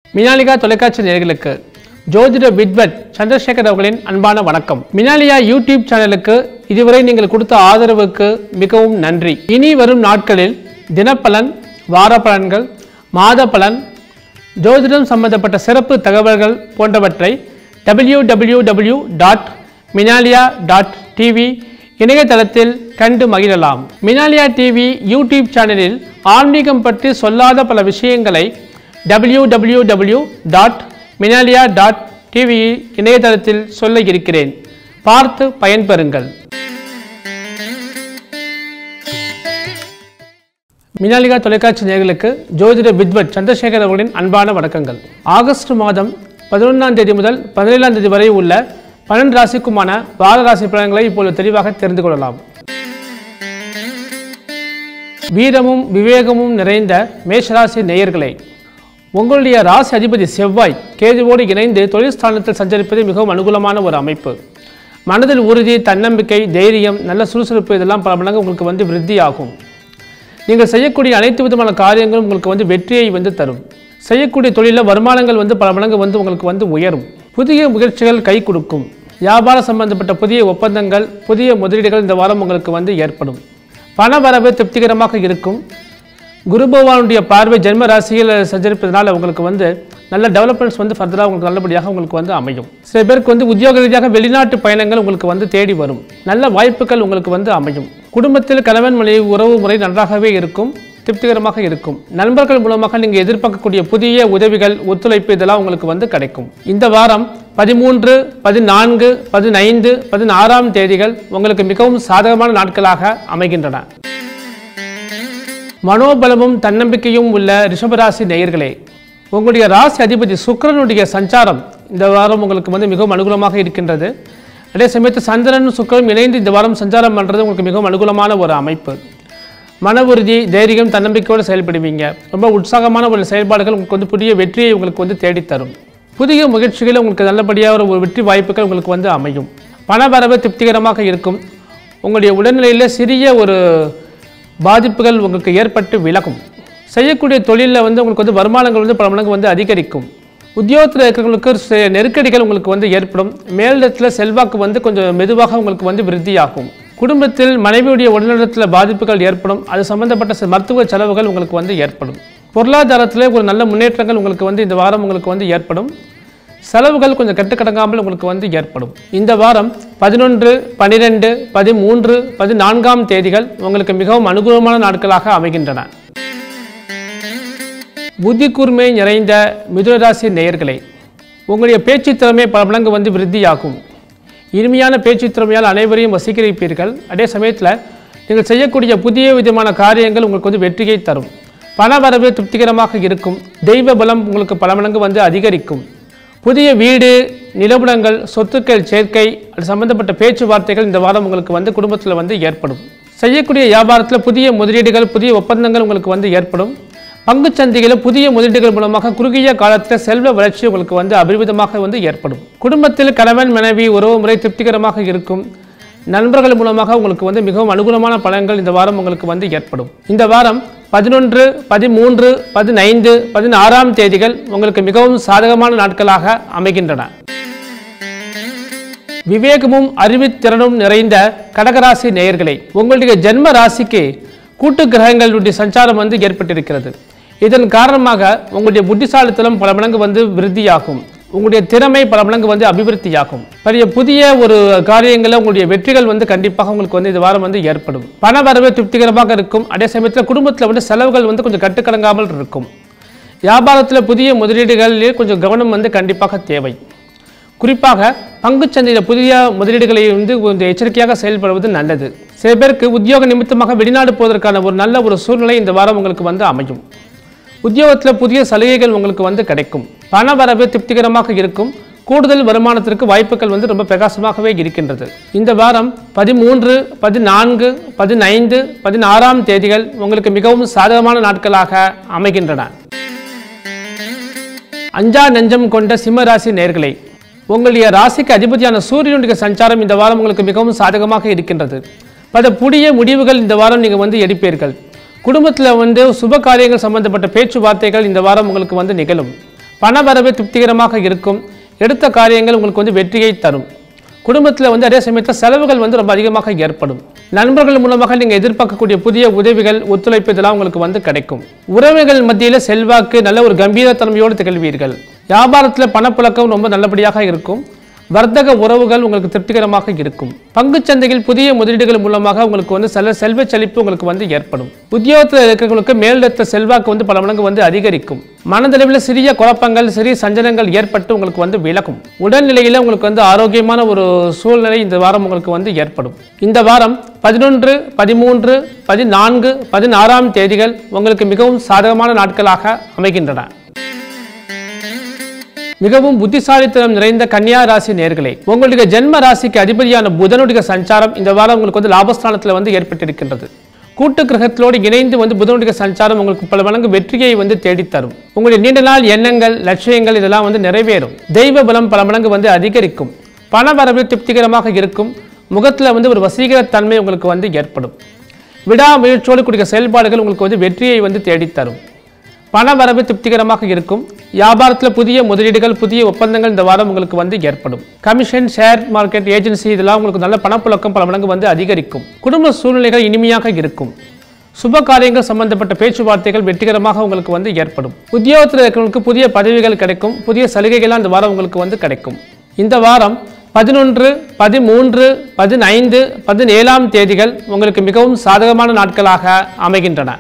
மினாலிகா தொலைக்காட்சி நேயர்களுக்கு ஜோதிட வித்வத் சந்திரசேகர் அவர்களின் அன்பான வணக்கம் மினாலியா யூடியூப் சேனலுக்கு இதுவரை நீங்கள் கொடுத்த ஆதரவுக்கு மிகவும் நன்றி இனி வரும் நாட்களில் தினப்பலன் வார பலன்கள் மாத பலன் ஜோதிடம் சம்பந்தப்பட்ட சிறப்பு தகவல்கள் போன்றவற்றை www.minalia.tv டாட் மினாலியா டாட் டிவி இணையதளத்தில் கண்டு மகிழலாம் மினாலியா டிவி யூடியூப் சேனலில் ஆன்மீகம் பற்றி சொல்லாத பல விஷயங்களை www.minalia.tv டாட் மினாலியா டாட் டிவி இணையதளத்தில் சொல்ல இருக்கிறேன் பார்த்து பயன்பெறுங்கள் மினாலிகா தொலைக்காட்சி நேயர்களுக்கு ஜோதிட வித்வத் சந்திரசேகர் அவர்களின் அன்பான வணக்கங்கள் ஆகஸ்ட் மாதம் பதினொன்றாம் தேதி முதல் பதினேழாம் தேதி வரை உள்ள பன்னெண்டு ராசிக்குமான வார ராசி பலன்களை இப்பொழுது தெளிவாக தெரிந்து கொள்ளலாம் வீரமும் விவேகமும் நிறைந்த மேஷராசி நேயர்களே உங்களுடைய ராசி அதிபதி செவ்வாய் கேதுவோடு இணைந்து தொழில் ஸ்தானத்தில் சஞ்சரிப்பது மிகவும் அனுகூலமான ஒரு அமைப்பு மனதில் உறுதி தன்னம்பிக்கை தைரியம் நல்ல சுறுசுறுப்பு இதெல்லாம் பல மடங்கு உங்களுக்கு வந்து விருத்தியாகும் நீங்கள் செய்யக்கூடிய அனைத்து விதமான காரியங்களும் உங்களுக்கு வந்து வெற்றியை வந்து தரும் செய்யக்கூடிய தொழிலில் வருமானங்கள் வந்து பல மடங்கு வந்து உங்களுக்கு வந்து உயரும் புதிய முயற்சிகள் கை கொடுக்கும் வியாபாரம் சம்பந்தப்பட்ட புதிய ஒப்பந்தங்கள் புதிய முதலீடுகள் இந்த வாரம் உங்களுக்கு வந்து ஏற்படும் பண வரவு திருப்திகரமாக இருக்கும் குரு பகவானுடைய பார்வை ஜென்ம ராசியில் சஞ்சரிப்பதனால உங்களுக்கு வந்து நல்ல டெவலப்மெண்ட்ஸ் வந்து ஃபர்தராக உங்களுக்கு நல்லபடியாக உங்களுக்கு வந்து அமையும் சில பேருக்கு வந்து உத்தியோக ரீதியாக வெளிநாட்டு பயணங்கள் உங்களுக்கு வந்து தேடி வரும் நல்ல வாய்ப்புகள் உங்களுக்கு வந்து அமையும் குடும்பத்தில் கணவன் மனைவி உறவு முறை நன்றாகவே இருக்கும் திருப்திகரமாக இருக்கும் நண்பர்கள் மூலமாக நீங்கள் எதிர்பார்க்கக்கூடிய புதிய உதவிகள் ஒத்துழைப்பு இதெல்லாம் உங்களுக்கு வந்து கிடைக்கும் இந்த வாரம் பதிமூன்று பதினான்கு பதினைந்து பதினாறாம் தேதிகள் உங்களுக்கு மிகவும் சாதகமான நாட்களாக அமைகின்றன மனோபலமும் தன்னம்பிக்கையும் உள்ள ரிஷபராசி நேயர்களே உங்களுடைய ராசி அதிபதி சுக்கிரனுடைய சஞ்சாரம் இந்த வாரம் உங்களுக்கு வந்து மிகவும் அனுகூலமாக இருக்கின்றது அதே சமயத்தில் சந்திரனும் சுக்கிரனும் இணைந்து இந்த வாரம் சஞ்சாரம் பண்ணுறது உங்களுக்கு மிகவும் அனுகூலமான ஒரு அமைப்பு மன உறுதி தைரியம் தன்னம்பிக்கையோடு செயல்படுவீங்க ரொம்ப உற்சாகமான ஒரு செயல்பாடுகள் உங்களுக்கு வந்து புதிய வெற்றியை உங்களுக்கு வந்து தேடித்தரும் புதிய முயற்சிகளில் உங்களுக்கு நல்லபடியாக ஒரு ஒரு வெற்றி வாய்ப்புகள் உங்களுக்கு வந்து அமையும் பண வரவு திருப்திகரமாக இருக்கும் உங்களுடைய உடல்நிலையில் சிறிய ஒரு பாதிப்புகள் உங்களுக்கு ஏற்பட்டு விலகும் செய்யக்கூடிய தொழிலில் வந்து உங்களுக்கு வந்து வருமானங்கள் வந்து பல மடங்கு வந்து அதிகரிக்கும் உத்தியோகத்தில் இருக்கிறவங்களுக்கு சில நெருக்கடிகள் உங்களுக்கு வந்து ஏற்படும் மேலிடத்தில் செல்வாக்கு வந்து கொஞ்சம் மெதுவாக உங்களுக்கு வந்து விருத்தியாகும் குடும்பத்தில் மனைவியுடைய உடல்நலத்தில் பாதிப்புகள் ஏற்படும் அது சம்பந்தப்பட்ட சில மருத்துவ செலவுகள் உங்களுக்கு வந்து ஏற்படும் பொருளாதாரத்தில் ஒரு நல்ல முன்னேற்றங்கள் உங்களுக்கு வந்து இந்த வாரம் உங்களுக்கு வந்து ஏற்படும் செலவுகள் கொஞ்சம் கட்டுக்கடங்காமல் உங்களுக்கு வந்து ஏற்படும் இந்த வாரம் பதினொன்று பன்னிரெண்டு பதிமூன்று பதினான்காம் தேதிகள் உங்களுக்கு மிகவும் அனுகூலமான நாட்களாக அமைகின்றன புத்தி கூர்மை நிறைந்த மிதுனராசி நேயர்களே உங்களுடைய பேச்சு திறமை பல மடங்கு வந்து விருத்தியாகும் இனிமையான பேச்சு திறமையால் அனைவரையும் வசீகர வைப்பீர்கள் அதே சமயத்தில் நீங்கள் செய்யக்கூடிய புதிய விதமான காரியங்கள் உங்களுக்கு வந்து வெற்றியை தரும் பண வரவு திருப்திகரமாக இருக்கும் தெய்வ பலம் உங்களுக்கு பல மடங்கு வந்து அதிகரிக்கும் புதிய வீடு நிலபுலங்கள் சொத்துக்கள் சேர்க்கை அது சம்பந்தப்பட்ட பேச்சுவார்த்தைகள் இந்த வாரம் உங்களுக்கு வந்து குடும்பத்தில் வந்து ஏற்படும் செய்யக்கூடிய வியாபாரத்தில் புதிய முதலீடுகள் புதிய ஒப்பந்தங்கள் உங்களுக்கு வந்து ஏற்படும் பங்குச் சந்தைகளில் புதிய முதலீடுகள் மூலமாக குறுகிய காலத்தில் செல்வ வளர்ச்சி உங்களுக்கு வந்து அபரிமிதமாக வந்து ஏற்படும் குடும்பத்தில் கணவன் மனைவி உறவு முறை திருப்திகரமாக இருக்கும் நண்பர்கள் மூலமாக உங்களுக்கு வந்து மிகவும் அனுகூலமான பலன்கள் இந்த வாரம் உங்களுக்கு வந்து ஏற்படும் இந்த வாரம் பதினொன்று பதிமூன்று பதினைந்து பதினாறாம் தேதிகள் உங்களுக்கு மிகவும் சாதகமான நாட்களாக அமைகின்றன விவேகமும் அறிவுத்திறனும் நிறைந்த கடகராசி நேயர்களே உங்களுடைய ஜென்ம ராசிக்கு கூட்டு கிரகங்களுடைய சஞ்சாரம் வந்து ஏற்பட்டிருக்கிறது இதன் காரணமாக உங்களுடைய புத்திசாலித்தனம் பல மடங்கு வந்து விருத்தியாகும் உங்களுடைய திறமை பல மடங்கு வந்து அபிவிருத்தியாகும் பெரிய புதிய ஒரு காரியங்களில் உங்களுடைய வெற்றிகள் வந்து கண்டிப்பாக உங்களுக்கு வந்து இந்த வாரம் வந்து ஏற்படும் பண வரவு திருப்திகரமாக இருக்கும் அதே சமயத்தில் குடும்பத்தில் வந்து செலவுகள் வந்து கொஞ்சம் கட்டுக்கடங்காமல் இருக்கும் வியாபாரத்தில் புதிய முதலீடுகளில் கொஞ்சம் கவனம் வந்து கண்டிப்பாக தேவை குறிப்பாக பங்குச்சந்தையில் புதிய முதலீடுகளை வந்து கொஞ்சம் எச்சரிக்கையாக செயல்படுவது நல்லது சில பேருக்கு உத்தியோக நிமித்தமாக வெளிநாடு போவதற்கான ஒரு நல்ல ஒரு சூழ்நிலை இந்த வாரம் உங்களுக்கு வந்து அமையும் உத்தியோகத்தில் புதிய சலுகைகள் உங்களுக்கு வந்து கிடைக்கும் பண வரவு திருப்திகரமாக இருக்கும் கூடுதல் வருமானத்திற்கு வாய்ப்புகள் வந்து ரொம்ப பிரகாசமாகவே இருக்கின்றது இந்த வாரம் பதிமூன்று பதினான்கு பதினைந்து பதினாறாம் தேதிகள் உங்களுக்கு மிகவும் சாதகமான நாட்களாக அமைகின்றன அஞ்சா நெஞ்சம் கொண்ட சிம்மராசி நேர்களே உங்களுடைய ராசிக்கு அதிபதியான சூரியனுடைய சஞ்சாரம் இந்த வாரம் உங்களுக்கு மிகவும் சாதகமாக இருக்கின்றது பல புதிய முடிவுகள் இந்த வாரம் நீங்கள் வந்து எடுப்பீர்கள் குடும்பத்தில் வந்து சுப காரியங்கள் சம்பந்தப்பட்ட பேச்சுவார்த்தைகள் இந்த வாரம் உங்களுக்கு வந்து நிகழும் பணவரவு திருப்திகரமாக இருக்கும் எடுத்த காரியங்கள் உங்களுக்கு வந்து வெற்றியை தரும் குடும்பத்தில் வந்து அதே சமயத்தில் செலவுகள் வந்து ரொம்ப அதிகமாக ஏற்படும் நண்பர்கள் மூலமாக நீங்கள் எதிர்பார்க்கக்கூடிய புதிய உதவிகள் ஒத்துழைப்பு இதெல்லாம் உங்களுக்கு வந்து கிடைக்கும் உறவுகள் மத்தியில் செல்வாக்கு நல்ல ஒரு கம்பீரத்தன்மையோடு திகழ்வீர்கள் வியாபாரத்தில் பணப்புழக்கம் ரொம்ப நல்லபடியாக இருக்கும் வர்த்தக உறவுகள் உங்களுக்கு திருப்திகரமாக இருக்கும் பங்குச் சந்தையில் புதிய முதலீடுகள் மூலமாக உங்களுக்கு வந்து சில செல்வ செழிப்பு உங்களுக்கு வந்து ஏற்படும் உத்தியோகத்தில் இருக்கிறவங்களுக்கு மேலிடத்த செல்வாக்கு வந்து பல மடங்கு வந்து அதிகரிக்கும் மனதளவில் சிறிய குழப்பங்கள் சிறிய சஞ்சலங்கள் ஏற்பட்டு உங்களுக்கு வந்து விலகும் உடல்நிலையில் உங்களுக்கு வந்து ஆரோக்கியமான ஒரு சூழ்நிலை இந்த வாரம் உங்களுக்கு வந்து ஏற்படும் இந்த வாரம் பதினொன்று பதிமூன்று பதினான்கு பதினாறாம் தேதிகள் உங்களுக்கு மிகவும் சாதகமான நாட்களாக அமைகின்றன மிகவும் புத்திசாலித்தனம் நிறைந்த கன்னியா ராசி நேர்களே உங்களுடைய ஜென்ம ராசிக்கு அதிபதியான புதனுடைய சஞ்சாரம் இந்த வாரம் உங்களுக்கு வந்து லாபஸ்தானத்தில் வந்து ஏற்பட்டிருக்கின்றது கூட்டு கிரகங்களோடு இணைந்து வந்து புதனுடைய சஞ்சாரம் உங்களுக்கு பல மடங்கு வெற்றியை வந்து தேடித்தரும் உங்களுடைய நீண்ட நாள் எண்ணங்கள் லட்சியங்கள் இதெல்லாம் வந்து நிறைவேறும் தெய்வ பலம் பல மடங்கு வந்து அதிகரிக்கும் பண வரவு திருப்திகரமாக இருக்கும் முகத்தில் வந்து ஒரு வசீகரத்தன்மை உங்களுக்கு வந்து ஏற்படும் விடாமுயற்சியோடு கூடிய செயல்பாடுகள் உங்களுக்கு வந்து வெற்றியை வந்து தேடித்தரும் பண வரவு திருப்திகரமாக இருக்கும் வியாபாரத்தில் புதிய முதலீடுகள் புதிய ஒப்பந்தங்கள் இந்த வாரம் உங்களுக்கு வந்து ஏற்படும் கமிஷன் ஷேர் மார்க்கெட் ஏஜென்சி இதெல்லாம் உங்களுக்கு நல்ல பணப்புழக்கம் பல மடங்கு வந்து அதிகரிக்கும் குடும்ப சூழ்நிலைகள் இனிமையாக இருக்கும் சுப காரியங்கள் சம்பந்தப்பட்ட பேச்சுவார்த்தைகள் வெற்றிகரமாக உங்களுக்கு வந்து ஏற்படும் உத்தியோகத்தில் இருக்கிறவங்களுக்கு புதிய பதவிகள் கிடைக்கும் புதிய சலுகைகள்லாம் இந்த வாரம் உங்களுக்கு வந்து கிடைக்கும் இந்த வாரம் பதினொன்று பதிமூன்று பதினைந்து பதினேழாம் தேதிகள் உங்களுக்கு மிகவும் சாதகமான நாட்களாக அமைகின்றன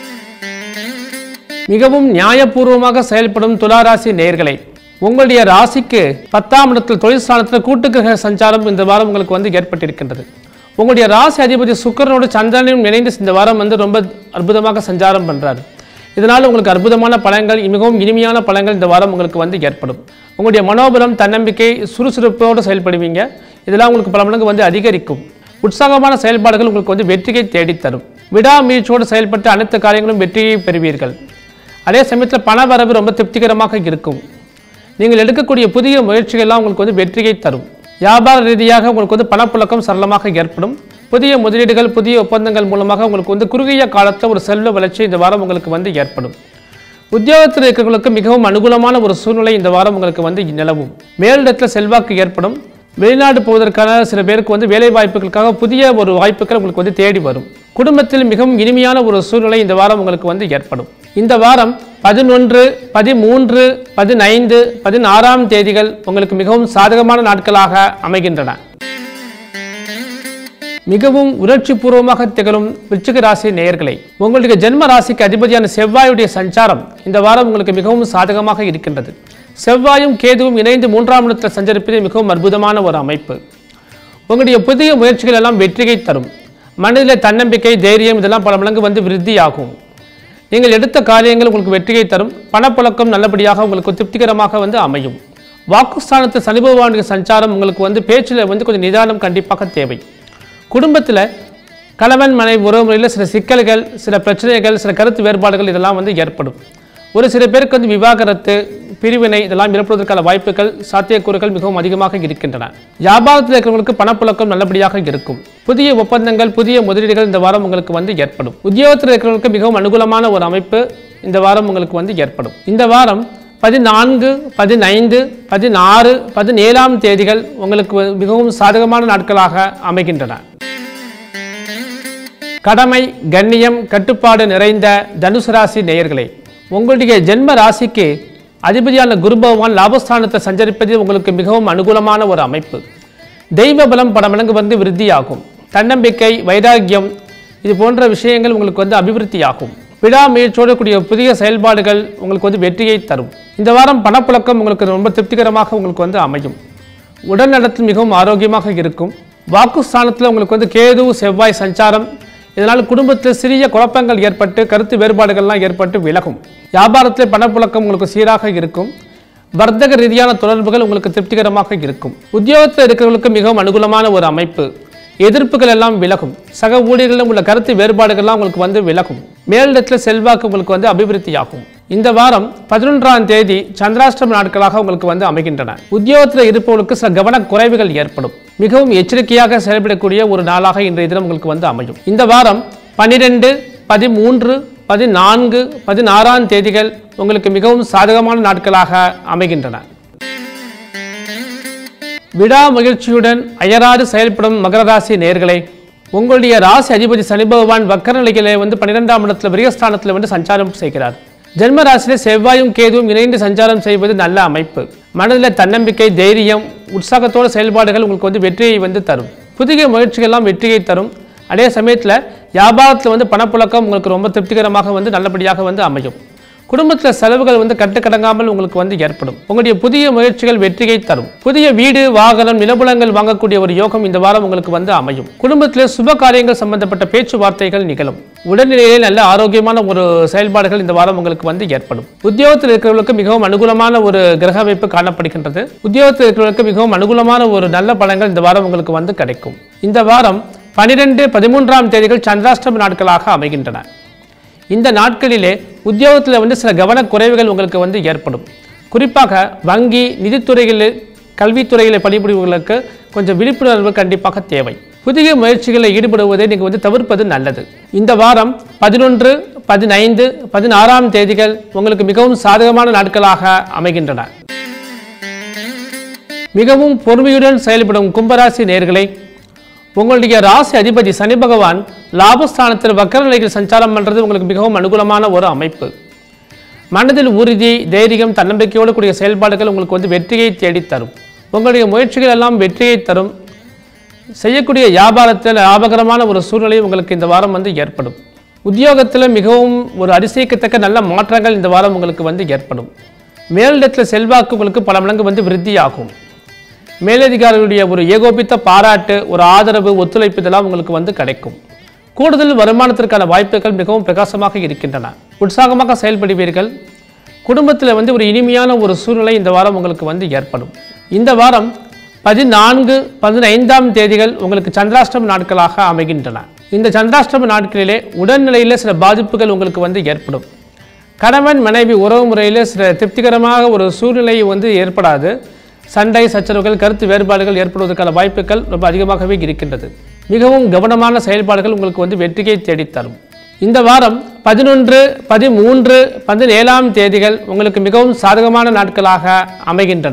மிகவும் நியாயபூர்வமாக செயல்படும் துளாராசி நேயர்களே உங்களுடைய ராசிக்கு பத்தாம் இடத்தில் தொழில் ஸ்தானத்தில் கூட்டுக்கிரக சஞ்சாரம் இந்த வாரம் உங்களுக்கு வந்து ஏற்பட்டிருக்கின்றது உங்களுடைய ராசி அதிபதி சுக்கிரனோடு சந்திரனையும் இணைந்து இந்த வாரம் வந்து ரொம்ப அற்புதமாக சஞ்சாரம் பண்றாரு இதனால் உங்களுக்கு அற்புதமான பலன்கள் மிகவும் இனிமையான பலன்கள் இந்த வாரம் உங்களுக்கு வந்து ஏற்படும் உங்களுடைய மனோபலம் தன்னம்பிக்கை சுறுசுறுப்போடு செயல்படுவீங்க இதெல்லாம் உங்களுக்கு பல மடங்கு வந்து அதிகரிக்கும் உற்சாகமான செயல்பாடுகள் உங்களுக்கு வந்து வெற்றியை தேடித்தரும் விடாமுயற்சியோடு செயல்பட்டு அனைத்து காரியங்களும் வெற்றியை பெறுவீர்கள் அதே சமயத்தில் பண வரவு ரொம்ப திருப்திகரமாக இருக்கும் நீங்கள் எடுக்கக்கூடிய புதிய முயற்சிகள்லாம் உங்களுக்கு வந்து வெற்றியை தரும் வியாபார ரீதியாக உங்களுக்கு வந்து பணப்புழக்கம் சரளமாக ஏற்படும் புதிய முதலீடுகள் புதிய ஒப்பந்தங்கள் மூலமாக உங்களுக்கு வந்து குறுகிய காலத்தில் ஒரு செல்வ வளர்ச்சி இந்த வாரம் உங்களுக்கு வந்து ஏற்படும் உத்தியோகத்தில் இருக்கிறவங்களுக்கு மிகவும் அனுகூலமான ஒரு சூழ்நிலை இந்த வாரம் உங்களுக்கு வந்து நிலவும் மேலிடத்தில் செல்வாக்கு ஏற்படும் வெளிநாடு போவதற்கான சில பேருக்கு வந்து வேலை வாய்ப்புகளுக்காக புதிய ஒரு வாய்ப்புகள் உங்களுக்கு வந்து தேடி வரும் குடும்பத்தில் மிகவும் இனிமையான ஒரு சூழ்நிலை இந்த வாரம் உங்களுக்கு வந்து ஏற்படும் இந்த வாரம் பதினொன்று பதிமூன்று பதினைந்து பதினாறாம் தேதிகள் உங்களுக்கு மிகவும் சாதகமான நாட்களாக அமைகின்றன மிகவும் உணர்ச்சி பூர்வமாக திகழும் விருச்சிக ராசி நேயர்களே உங்களுடைய ஜென்ம ராசிக்கு அதிபதியான செவ்வாயுடைய சஞ்சாரம் இந்த வாரம் உங்களுக்கு மிகவும் சாதகமாக இருக்கின்றது செவ்வாயும் கேதுவும் இணைந்து மூன்றாம் இடத்தில் சஞ்சரிப்பது மிகவும் அற்புதமான ஒரு அமைப்பு உங்களுடைய புதிய முயற்சிகள் எல்லாம் வெற்றியை தரும் மனதில் தன்னம்பிக்கை தைரியம் இதெல்லாம் பல மடங்கு வந்து விருத்தியாகும் நீங்கள் எடுத்த காரியங்கள் உங்களுக்கு வெற்றியை தரும் பணப்புழக்கம் நல்லபடியாக உங்களுக்கு திருப்திகரமாக வந்து அமையும் வாக்குஸ்தானத்து சனி பகவானுடைய சஞ்சாரம் உங்களுக்கு வந்து பேச்சில் வந்து கொஞ்சம் நிதானம் கண்டிப்பாக தேவை குடும்பத்தில் கணவன் மனைவி உறவுமுறையில் சில சிக்கல்கள் சில பிரச்சனைகள் சில கருத்து வேறுபாடுகள் இதெல்லாம் வந்து ஏற்படும் ஒரு சில பேருக்கு வந்து விவாகரத்து பிரிவினை இதெல்லாம் ஏற்படுவதற்கான வாய்ப்புகள் சாத்தியக்கூறுகள் மிகவும் அதிகமாக இருக்கின்றன வியாபாரத்தில் இருக்கிறவங்களுக்கு பணப்புழக்கம் நல்லபடியாக இருக்கும் புதிய ஒப்பந்தங்கள் புதிய முதலீடுகள் இந்த வாரம் உங்களுக்கு வந்து ஏற்படும் உத்தியோகத்தில் இருக்கிறவங்களுக்கு மிகவும் அனுகூலமான ஒரு அமைப்பு இந்த வாரம் உங்களுக்கு வந்து ஏற்படும் இந்த வாரம் பதினான்கு பதினைந்து பதினாறு பதினேழாம் தேதிகள் உங்களுக்கு மிகவும் சாதகமான நாட்களாக அமைகின்றன கடமை கண்ணியம் கட்டுப்பாடு நிறைந்த தனுசு ராசி நேயர்களே உங்களுடைய ஜென்ம ராசிக்கு அதிபதியான குரு பகவான் லாபஸ்தானத்தை சஞ்சரிப்பது உங்களுக்கு மிகவும் அனுகூலமான ஒரு அமைப்பு தெய்வ பலம் பல மடங்கு வந்து விருத்தியாகும் தன்னம்பிக்கை வைராக்கியம் இது போன்ற விஷயங்கள் உங்களுக்கு வந்து அபிவிருத்தியாகும் விடாமுயற்சியோடு கூடிய புதிய செயல்பாடுகள் உங்களுக்கு வந்து வெற்றியை தரும் இந்த வாரம் பணப்புழக்கம் உங்களுக்கு ரொம்ப திருப்திகரமாக உங்களுக்கு வந்து அமையும் உடல் நலத்தில் மிகவும் ஆரோக்கியமாக இருக்கும் வாக்குஸ்தானத்தில் உங்களுக்கு வந்து கேது செவ்வாய் சஞ்சாரம் இதனால் குடும்பத்தில் சிறிய குழப்பங்கள் ஏற்பட்டு கருத்து வேறுபாடுகள்லாம் ஏற்பட்டு விலகும் வியாபாரத்தில் பணப்புழக்கம் உங்களுக்கு சீராக இருக்கும் வர்த்தக ரீதியான தொடர்புகள் உங்களுக்கு திருப்திகரமாக இருக்கும் உத்தியோகத்தில் இருக்கிறவங்களுக்கு மிகவும் அனுகூலமான ஒரு அமைப்பு எதிர்ப்புகள் எல்லாம் விலகும் சக ஊழியர்களிடம் உள்ள கருத்து வேறுபாடுகள்லாம் உங்களுக்கு வந்து விலகும் மேலிடத்தில் செல்வாக்கு உங்களுக்கு வந்து அபிவிருத்தியாகும் இந்த வாரம் பதினொன்றாம் தேதி சந்திராஷ்டம நாட்களாக உங்களுக்கு வந்து அமைகின்றன உத்தியோகத்தில் இருப்பவர்களுக்கு சில கவன குறைவுகள் ஏற்படும் மிகவும் எச்சரிக்கையாக செயல்படக்கூடிய ஒரு நாளாக இன்றைய தினம் உங்களுக்கு வந்து அமையும் இந்த வாரம் பன்னிரெண்டு பதிமூன்று பதினான்கு பதினாறாம் தேதிகள் உங்களுக்கு மிகவும் சாதகமான நாட்களாக அமைகின்றன விடாமுயற்சியுடன் அயராது செயல்படும் மகர ராசி நேர்களே உங்களுடைய ராசி அதிபதி சனி பகவான் வக்கர நிலையிலே வந்து பன்னிரெண்டாம் இடத்துல விரியஸ்தானத்தில் வந்து சஞ்சாரம் செய்கிறார் ஜென்ம ராசியிலே செவ்வாயும் கேதுவும் இணைந்து சஞ்சாரம் செய்வது நல்ல அமைப்பு மனதில் தன்னம்பிக்கை தைரியம் உற்சாகத்தோட செயல்பாடுகள் உங்களுக்கு வந்து வெற்றியை வந்து தரும் புதிய முயற்சிகள்லாம் வெற்றியை தரும் அதே சமயத்தில் வியாபாரத்தில் வந்து பணப்புழக்கம் உங்களுக்கு ரொம்ப திருப்திகரமாக வந்து நல்லபடியாக வந்து அமையும் குடும்பத்தில் செலவுகள் வந்து கட்டுக்கடங்காமல் உங்களுக்கு வந்து ஏற்படும் உங்களுடைய புதிய முயற்சிகள் வெற்றியை தரும் புதிய வீடு வாகனம் நிலபுலங்கள் வாங்கக்கூடிய ஒரு யோகம் இந்த வாரம் உங்களுக்கு வந்து அமையும் குடும்பத்தில் சுப காரியங்கள் சம்பந்தப்பட்ட பேச்சுவார்த்தைகள் நிகழும் உடல்நிலையிலே நல்ல ஆரோக்கியமான ஒரு செயல்பாடுகள் இந்த வாரம் உங்களுக்கு வந்து ஏற்படும் உத்தியோகத்தில் இருக்கிறவர்களுக்கு மிகவும் அனுகூலமான ஒரு கிரக அமைப்பு காணப்படுகின்றது உத்தியோகத்தில் இருக்கிறவர்களுக்கு மிகவும் அனுகூலமான ஒரு நல்ல பலன்கள் இந்த வாரம் உங்களுக்கு வந்து கிடைக்கும் இந்த வாரம் பனிரெண்டு பதிமூன்றாம் தேதிகள் சந்திராஷ்டம நாட்களாக அமைகின்றன இந்த நாட்களிலே உத்தியோகத்தில் வந்து சில கவனக்குறைவுகள் உங்களுக்கு வந்து ஏற்படும் குறிப்பாக வங்கி நிதித்துறைகளில் கல்வித்துறையில் பணிபுரிபவர்களுக்கு கொஞ்சம் விழிப்புணர்வு கண்டிப்பாக தேவை புதிய முயற்சிகளில் ஈடுபடுவதை நீங்கள் வந்து தவிர்ப்பது நல்லது இந்த வாரம் பதினொன்று பதினைந்து பதினாறாம் தேதிகள் உங்களுக்கு மிகவும் சாதகமான நாட்களாக அமைகின்றன மிகவும் பொறுமையுடன் செயல்படும் கும்பராசி நேர்களை உங்களுடைய ராசி அதிபதி சனி பகவான் லாபஸ்தானத்தில் வக்கர நிலையில் சஞ்சாரம் பண்ணுறது உங்களுக்கு மிகவும் அனுகூலமான ஒரு அமைப்பு மனதில் உறுதி தைரியம் தன்னம்பிக்கையோடு கூடிய செயல்பாடுகள் உங்களுக்கு வந்து வெற்றியை தேடித் தரும் உங்களுடைய முயற்சிகள் எல்லாம் வெற்றியை தரும் செய்யக்கூடிய வியாபாரத்தில் லாபகரமான ஒரு சூழ்நிலை உங்களுக்கு இந்த வாரம் வந்து ஏற்படும் உத்தியோகத்தில் மிகவும் ஒரு அதிசயிக்கத்தக்க நல்ல மாற்றங்கள் இந்த வாரம் உங்களுக்கு வந்து ஏற்படும் மேலிடத்தில் செல்வாக்கு உங்களுக்கு பல மடங்கு வந்து விருத்தியாகும் மேலதிகாரிகளுடைய ஒரு ஏகோபித்த பாராட்டு ஒரு ஆதரவு ஒத்துழைப்பு இதெல்லாம் உங்களுக்கு வந்து கிடைக்கும் கூடுதல் வருமானத்திற்கான வாய்ப்புகள் மிகவும் பிரகாசமாக இருக்கின்றன உற்சாகமாக செயல்படுவீர்கள் குடும்பத்தில் வந்து ஒரு இனிமையான ஒரு சூழ்நிலை இந்த வாரம் உங்களுக்கு வந்து ஏற்படும் இந்த வாரம் பதினான்கு பதினைந்தாம் தேதிகள் உங்களுக்கு சந்திராஷ்டம நாட்களாக அமைகின்றன இந்த சந்திராஷ்டம நாட்களிலே உடல்நிலையில் சில பாதிப்புகள் உங்களுக்கு வந்து ஏற்படும் கணவன் மனைவி உறவு முறையில் சில திருப்திகரமாக ஒரு சூழ்நிலை வந்து ஏற்படாது சண்டை சச்சரவுகள் கருத்து வேறுபாடுகள் ஏற்படுவதற்கான வாய்ப்புகள் ரொம்ப அதிகமாகவே இருக்கின்றது மிகவும் கவனமான செயல்பாடுகள் உங்களுக்கு வந்து வெற்றியை தேடித்தரும் இந்த வாரம் பதினொன்று பதிமூன்று பதினேழாம் தேதிகள் உங்களுக்கு மிகவும் சாதகமான நாட்களாக அமைகின்றன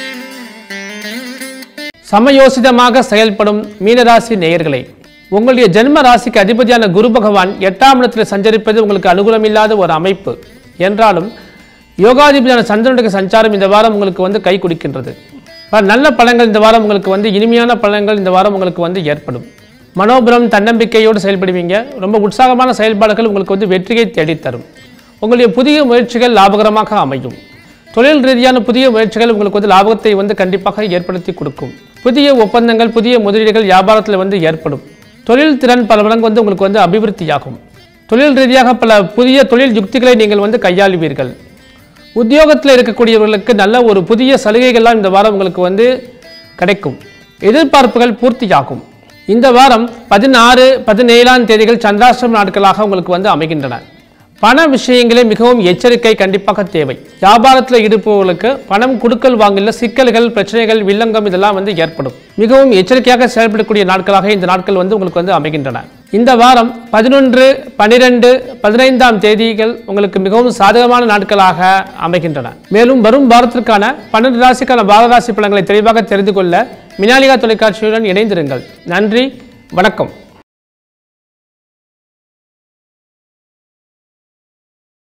சமயோசிதமாக செயல்படும் மீனராசி நேயர்களே உங்களுடைய ஜென்ம ராசிக்கு அதிபதியான குரு பகவான் எட்டாம் இடத்தில் சஞ்சரிப்பது உங்களுக்கு அனுகூலமில்லாத ஒரு அமைப்பு என்றாலும் யோகாதிபதியான சந்திரனுடைய சஞ்சாரம் இந்த வாரம் உங்களுக்கு வந்து கை கொடுக்கின்றது பல நல்ல பலன்கள் இந்த வாரம் உங்களுக்கு வந்து இனிமையான பலன்கள் இந்த வாரம் உங்களுக்கு வந்து ஏற்படும் மனோபலம் தன்னம்பிக்கையோடு செயல்படுவீங்க ரொம்ப உற்சாகமான செயல்பாடுகள் உங்களுக்கு வந்து வெற்றியை தேடித்தரும் உங்களுடைய புதிய முயற்சிகள் லாபகரமாக அமையும் தொழில் ரீதியான புதிய முயற்சிகள் உங்களுக்கு வந்து லாபத்தை வந்து கண்டிப்பாக ஏற்படுத்தி கொடுக்கும் புதிய ஒப்பந்தங்கள் புதிய முதலீடுகள் வியாபாரத்தில் வந்து ஏற்படும் தொழில் திறன் பல மடங்கு வந்து உங்களுக்கு வந்து அபிவிருத்தியாகும் தொழில் ரீதியாக பல புதிய தொழில் யுக்திகளை நீங்கள் வந்து கையாளுவீர்கள் உத்தியோகத்தில் இருக்கக்கூடியவர்களுக்கு நல்ல ஒரு புதிய சலுகைகள்லாம் இந்த வாரம் உங்களுக்கு வந்து கிடைக்கும் எதிர்பார்ப்புகள் பூர்த்தியாகும் இந்த வாரம் பதினாறு பதினேழாம் தேதிகள் சந்திராஷ்டிரம நாட்களாக உங்களுக்கு வந்து அமைகின்றன பண விஷயங்களே மிகவும் எச்சரிக்கை கண்டிப்பாக தேவை வியாபாரத்தில் ஈடுபவர்களுக்கு பணம் கொடுக்கல் வாங்கல சிக்கல்கள் பிரச்சனைகள் வில்லங்கம் இதெல்லாம் வந்து ஏற்படும் மிகவும் எச்சரிக்கையாக செயல்படக்கூடிய நாட்களாக இந்த நாட்கள் வந்து உங்களுக்கு வந்து அமைகின்றன இந்த வாரம் பதினொன்று பனிரெண்டு பதினைந்தாம் தேதிகள் உங்களுக்கு மிகவும் சாதகமான நாட்களாக அமைகின்றன மேலும் வரும் வாரத்திற்கான பன்னெண்டு ராசிக்கான பாரராசி பலன்களை தெளிவாக தெரிந்து கொள்ள மினாலிகா தொலைக்காட்சியுடன் இணைந்திருங்கள் நன்றி வணக்கம்